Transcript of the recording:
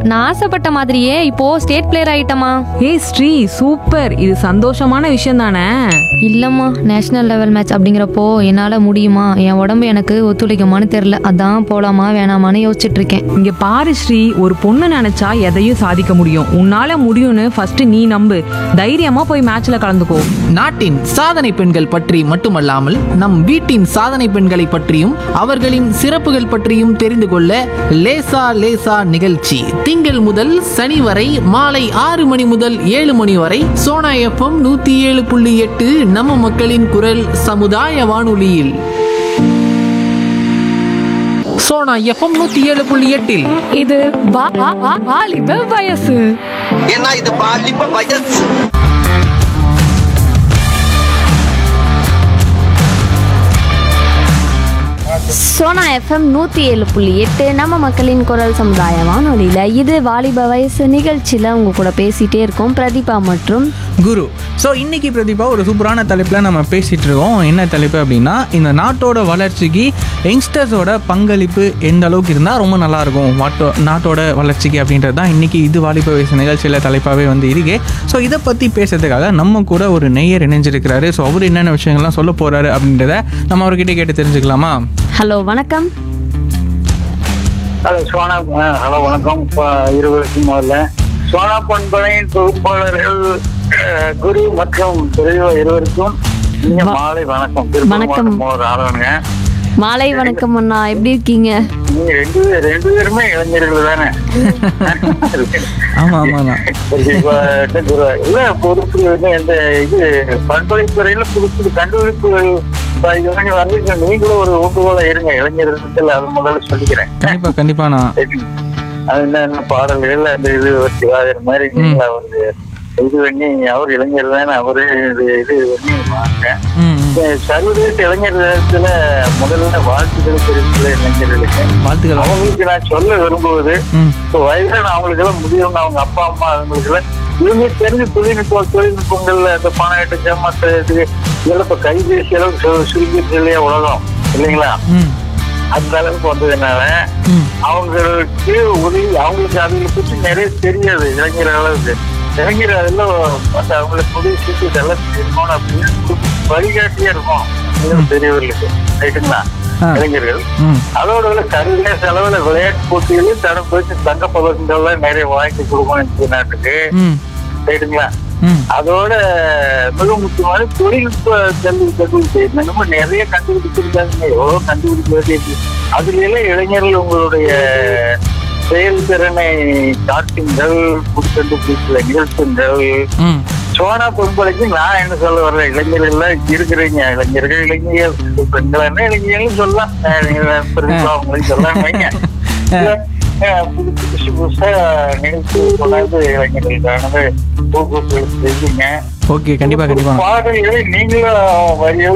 நான் ஆசைப்பட்ட மாதிரியே இப்போ ஸ்டேட் பிளேயர் ஆயிட்டமா ஏய் ஸ்ரீ சூப்பர் இது சந்தோஷமான விஷயம் தானே இல்லம்மா நேஷனல் லெவல் மேட்ச் அப்படிங்கிறப்போ என்னால முடியுமா என் உடம்பு எனக்கு ஒத்துழைக்குமான்னு தெரியல அதான் போலாமா வேணாமான்னு யோசிச்சுட்டு இருக்கேன் இங்க பாரு ஸ்ரீ ஒரு பொண்ணு நினைச்சா எதையும் சாதிக்க முடியும் உன்னால முடியும்னு ஃபர்ஸ்ட் நீ நம்பு தைரியமா போய் மேட்ச்ல கலந்துக்கோ நாட்டின் சாதனை பெண்கள் பற்றி மட்டுமல்லாமல் நம் வீட்டின் சாதனை பெண்களை பற்றியும் அவர்களின் சிறப்புகள் பற்றியும் தெரிந்து கொள்ள லேசா லேசா நிகழ்ச்சி திங்கள் முதல் சனி வரை மாலை ஆறு மணி முதல் ஏழு மணி வரை சோனா எஃப்எம் நூத்தி ஏழு புள்ளி எட்டு நம்ம மக்களின் குரல் சமுதாய வானொலியில் சோனா எஃப்எம் நூத்தி ஏழு புள்ளி எட்டில் இது வாலிப வயசு ஏன்னா இது பாலிப்ப வயசு சோனா எஃப்எம் நூற்றி ஏழு புள்ளி எட்டு நம்ம மக்களின் குரல் சமுதாய வானொலியில் இது வாலிப வயசு நிகழ்ச்சியில் உங்க கூட பேசிகிட்டே இருக்கோம் பிரதீபா மற்றும் குரு ஸோ இன்னைக்கு பிரதீபா ஒரு சூப்பரான தலைப்பில் நம்ம பேசிகிட்டு இருக்கோம் என்ன தலைப்பு அப்படின்னா இந்த நாட்டோட வளர்ச்சிக்கு யங்ஸ்டர்ஸோட பங்களிப்பு எந்த அளவுக்கு இருந்தால் ரொம்ப நல்லாயிருக்கும் வாட்டோ நாட்டோட வளர்ச்சிக்கு அப்படின்றது தான் இன்றைக்கி இது வாலிப வயசு நிகழ்ச்சியில் தலைப்பாகவே வந்து இருக்கு ஸோ இதை பற்றி பேசுறதுக்காக நம்ம கூட ஒரு நெய்யர் இணைஞ்சிருக்கிறாரு ஸோ அவர் என்னென்ன விஷயங்கள்லாம் சொல்ல போகிறாரு அப்படின்றத நம்ம அவர்கிட்ட கேட்டு தெரிஞ்சுக்கலாமா ஹலோ வணக்கம் ஹலோ சோனா ஆ, ஹலோ வணக்கம் ப- இருவருக்கும் முதல்ல சோனா பண்பனையின் தொகுப்பாளர்கள் அஹ், குரு மற்றும் பெரியவா இருவருக்கும் இனிய மாலை வணக்கம் வணக்கம். திருப்பூர் ஒரு ஆளுங்க மாலை வணக்கம் அண்ணா எப்படி இருக்கீங்க நீங்க ரெண்டு பேர் ரெண்டு பேருமே இளைஞர்கள் தானே ஆமாம் ஆமாண்ணா கண்டிப்பா, குரு. இல்ல பொறுப்பு வந்து எந்த இது பண்பலைத்துறையில புது புது கண்டுபிடிப்புகள் இப்ப இது மாதிரி வந்து நீங்களும் ஒரு ஊண்டுகோல இருங்க இளைஞர்கள் அது முதல்ல சொல்லிக்கிறேன் கண்டிப்பாக கண்டிப்பாண்ணா அது என்ன என்ன பாடல்கள் அந்த இது சிவாஜர் மாதிரி நீங்களா ஒரு இது பண்ணி அவர் இளைஞர் தானே அவரு இது இது பண்ணி வாங்க ம் ம். இந்த சர்வதேச இளைஞர் தினத்துல முதல்ல வாழ்த்துக்கள் தெரிவிக்கல இளைஞர்களுக்கு வாழ்த்துக்கள் அவங்களுக்கு நான் சொல்ல விரும்புவது ம் இப்போ வயதான அவங்களுக்கு எல்லாம் முடியும் அவங்க அப்பா அம்மா அவங்களுக்கு எல்லாம் இவங்க தெரிஞ்ச தொழில்நுட்பம் தொழில்நுட்பங்கள்ல இந்த பணம் எட்டு ஜமாத்து இது இதெல்லாம் இப்ப கைபேசி அளவுக்கு சு- சுருங்கிருச்சு இல்லையா உலகம் இல்லைங்களா ம் அந்த அளவுக்கு வந்ததுனால ம் அவங்களுக்கு உதவி அவங்களுக்கு அதுகளை பற்றி நிறைய தெரியாது இளைஞர் அளவுக்கு இளைஞர் அதெல்லாம் அந்த அவங்களுக்கு உதவி செஞ்சு இதெல்லாம் இருக்கணும் அப்படின்னு வழிகாட்டியே இருக்கும் இன்னும் பெரியவர்களுக்கு ரைட்டுங்களா ஆ. இளைஞர்கள் ம் அதோட விட சர்வதேச அளவில் விளையாட்டு போட்டிகளில் தரம் போயிட்டு தங்க பதக்கங்கள்லாம் நிறைய வாங்கி கொடுக்கணும் இந்த நாட்டுக்கு ம் ரைட்டுங்களா ம் அதோட மிக முக்கியமான தொழில்நுட்ப கல்வி கண்டுபிடிச்சு என்னமோ நிறைய கண்டுபிடிச்சிருக்காங்க எவ்வளவு கண்டுபிடிக்க வேண்டியது அதுல எல்லாம் இளைஞர்கள் உங்களுடைய செயல்திறனை காட்டுங்கள் கண்டுபிடிக்கல நிகழ்த்துங்கள் ம் சோனா பொன்பளைக்கு நான் என்ன சொல்ல வர்றேன் இளைஞர்கள் எல்லாம் இருக்கிறீங்க இளைஞர்கள் இளைஞர்கள் பெண்கள் என்ன இளைஞர்கள் சொல்லலாம் அஹ் நீங்க பெருசா அவங்களையும் சொல்லலாம் வைங்க அஹ் புது புதுசு புதுசா நினைச்சு கொண்டாந்து இளைஞர்களுக்கானது ஊக்குவிப்பு செஞ்சீங்க ஓகே கண்டிப்பாக கண்டிப்பாக பாடல்களை நீங்களும் வரிகளை